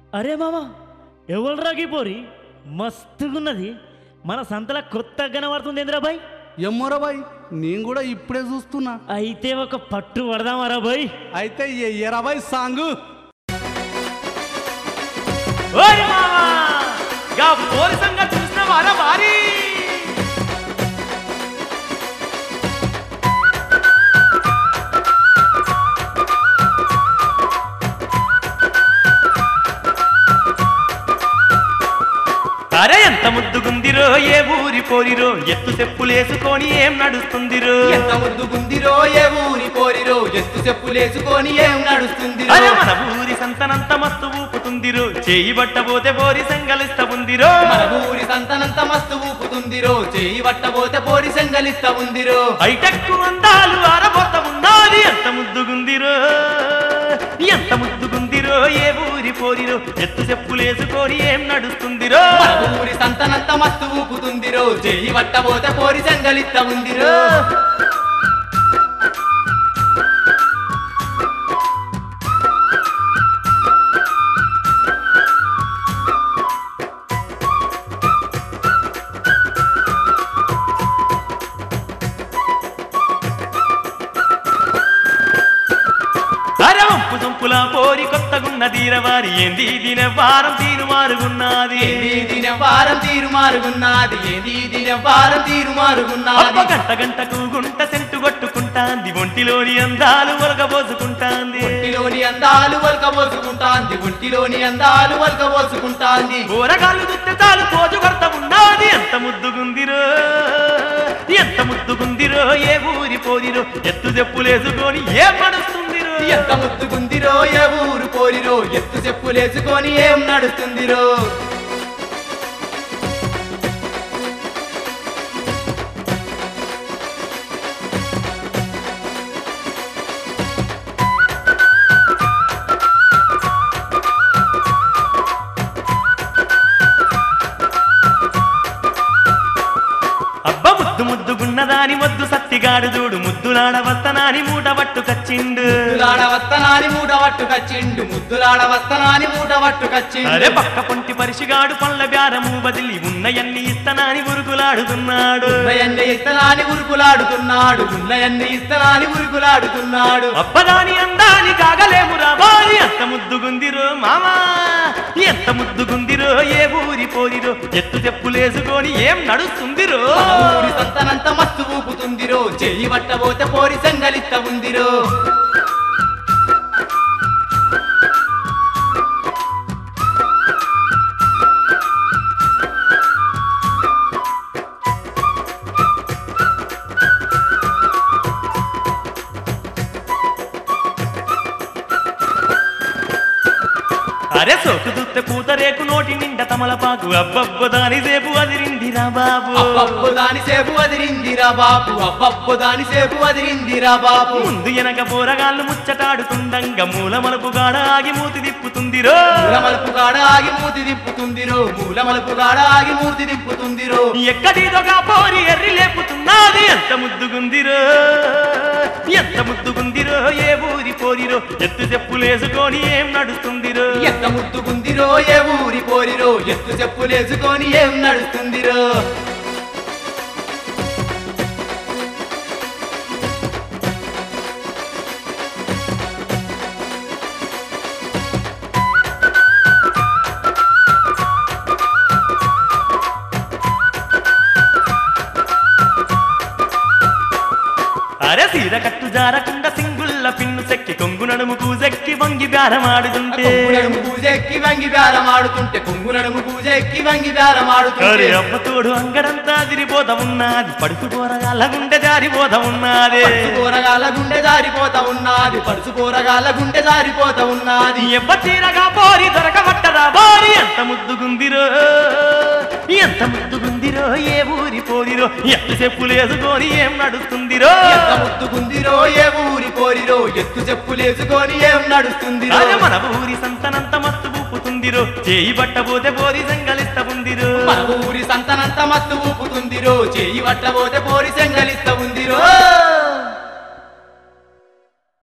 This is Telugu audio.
అరే మామ ఎవరు పోరి మస్తుగున్నది మన సంతల కొత్త కనబడుతుంది ఇంద్రాబాయ్ ఎమ్మోరా బాయ్ నేను కూడా ఇప్పుడే చూస్తున్నా అయితే ఒక పట్టు పడదామరా బాయ్ అయితే ఎయ్యరా బాయ్ సాంగు ఓయ్ మావా గా పోరి సంగతి చూసినవారా వారి అరే ఎంత ముద్దుగుందిరో ఏ ఊరి పోరిరో ఎత్తు చెప్పులేసుకొని ఏం నడుస్తుందిరో ఎంత ముద్దుగుందిరో ఏ ఊరి పోరిరో ఎత్తు చెప్పులేసుకొని ఏం నడుస్తుందిరో అరే మన ఊరి సంతనంత మస్తు ఊపుతుందిరో చేయి బట్టబోతే పోరి సంగలిస్త ఉందిరో మన ఊరి సంతనంత మస్తు ఊపుతుందిరో చేయి పట్టబోతే పోరి సెంగలిస్త ఉందిరో హైటెక్ అందాలు ఆరబోత ఉన్నది ఎంత ముద్దుగుందిరో ఎంత ముద్దుగుందిరో ఏ ఊరి పోరిరో ఎత్తు చెప్పులేసుకొని ఏం నడుస్తుందిరో మన ఊరి సంతనంత మస్తు ఊపుతుందిరో చేయి పట్టబోతే పోరి సెంగలిస్త ఉందిరో అరే వంపు సొంపుల పోరి కొత్తగున్న తీరవారి ఏంది దిన వారం తీరు మారుగున్నది ఏది దిన వారం తీరు మారుగున్నది ఏది దిన వారం తీరు అబ్బ మారుగున్నది గంట గంటకు గుంట సెంటు కొట్టుకుంటాంది ఒంటిలోని అందాలు ఒలగబోసుకుంటాంది ఒంటిలోని అందాలు వల్కబోసుకుంటాంది ఒంటిలోని అందాలు వల్కబోసుకుంటాంది కూరగాళ్ళు దుత్తే చాలు పోజు కొరత ఉన్నది ఎంత ముద్దుగుందిరో ఎంత ముద్దుగుందిరో ఏ ఊరి పోదిరో ఎత్తు చెప్పులేసుకొని ఏం నడుస్తుందిరో ఎంత ముద్దుగుందిరో ఏ ఊరు పోరిరో ఎత్తు చెప్పులేసుకొని ఏం నడుస్తుందిరో అబ్బ ముద్దు ముద్దుగున్నదాని మొద్దు సత్తిగాడు చూడు ముద్దులాడ వస్తనాని మూట పట్టుకచ్చిండు ముద్దులాడ వస్తనాని మూట పట్టుకచ్చిండు ముద్దులాడ వస్తనాని మూట అరే పట్టుకచ్చిండు పక్క పొంటి పరిసిగాడు పళ్ళ బ్యారము బదిలి ఉన్నయన్ని ఇస్తనాని ఉరుకులాడుతున్నాడు ఉన్నయన్ని ఇస్తనాని ఉరుకులాడుతున్నాడు ఉన్నయన్ని ఇస్తనాని ఉరుకులాడుతున్నాడు అప్పదాని అందాని కాగలేమురా బారి ఎంత ముద్దుగుందిరో మామా ఎంత ముద్దుగుందిరో ఏ ఊరి పోరిరో ఎత్తు చెప్పులేసుకొని ఏం నడుస్తుందిరో మన ఊరి సంతనంత మస్తు ఊపుతుందిరో చెయ్యి పట్టబోతే పోరి సంగలిస్త ఉందిరో అరే సోకు దుత్త పూతరేకు నోటి నిండా తమలపాకు అబ్బబ్బ దాని సేపు అదిరిందిరా బాబు అబ్బబ్బు దాని సేపు వదిరిందిరా బాబు అబ్బబ్బు దాని సేపు వదిరిందిరా బాబు ముందు వెనక పోరగాళ్ళు ముచ్చటాడుతుండంగా మూల మలుపు గాడ ఆగి మూతి తిప్పుతుందిరో మూలమలుపు గాడ ఆగి మూతి తిప్పుతుందిరో మూలమలుపు గాడ ఆగి మూతి తిప్పుతుందిరో ఎక్కడిదొగా పోరి ఎర్రి లేపుతున్నది ఎంత ముద్దుగుందిరో ఎంత ముద్దుగుందిరో ఏ ఊరి పోరిరో ఎత్తు చెప్పులేసుకొని ఏం నడుస్తుందిరో ఎంత ముద్దుకుందిరో ఏ ఊరి పోరిరో ఎత్తు చెప్పులేసుకొని ఏం నడుస్తుందిరో అరే సీర కట్టు జారకుండా సింగుల్ల పిన్ను సెక్కి కొంగు నడుము కూజెక్కి వంగి బేరమాడుతుంటే కొంగు నడుము పూజెక్కి వంగి బేరమాడుతుంటే కొంగు నడుము పూజెక్కి వంగి అరే బేరమాడుతుంటే అమ్మ తోడు అంగడంతా అదిరిపోతా ఉన్నది పడుకు పోరగాళ్ళ గుండె జారిపోతా ఉన్నది పడుచు కూరగాల గుండె జారిపోతా ఉన్నది పడుచు కూరగాల గుండె జారిపోతా ఉన్నది ఎవ్వ చీరగా పోరి దొరకబట్టరా పోరి ఎంత ముద్దుగుందిరో ఎంత ముద్దుగుందిరో ఏ ఊరి పోరిరో ఎత్తు చెప్పులేసుకొని ఏం నడుస్తుందిరో ఎంత ముద్దుకుందిరో ఏ ఊరి పోరిరో ఎత్తు చెప్పులేసుకొని ఏం నడుస్తుందిరో అరే మన ఊరి సంతనంత మస్తు ఊపుతుందిరో చేయి పట్టబోతే పోరి సంగలిస్త ఉందిరో మన ఊరి సంతనంత మత్తు ఊపుతుందిరో చేయి పట్టబోతే పోరి సెంగలిస్త ఉందిరో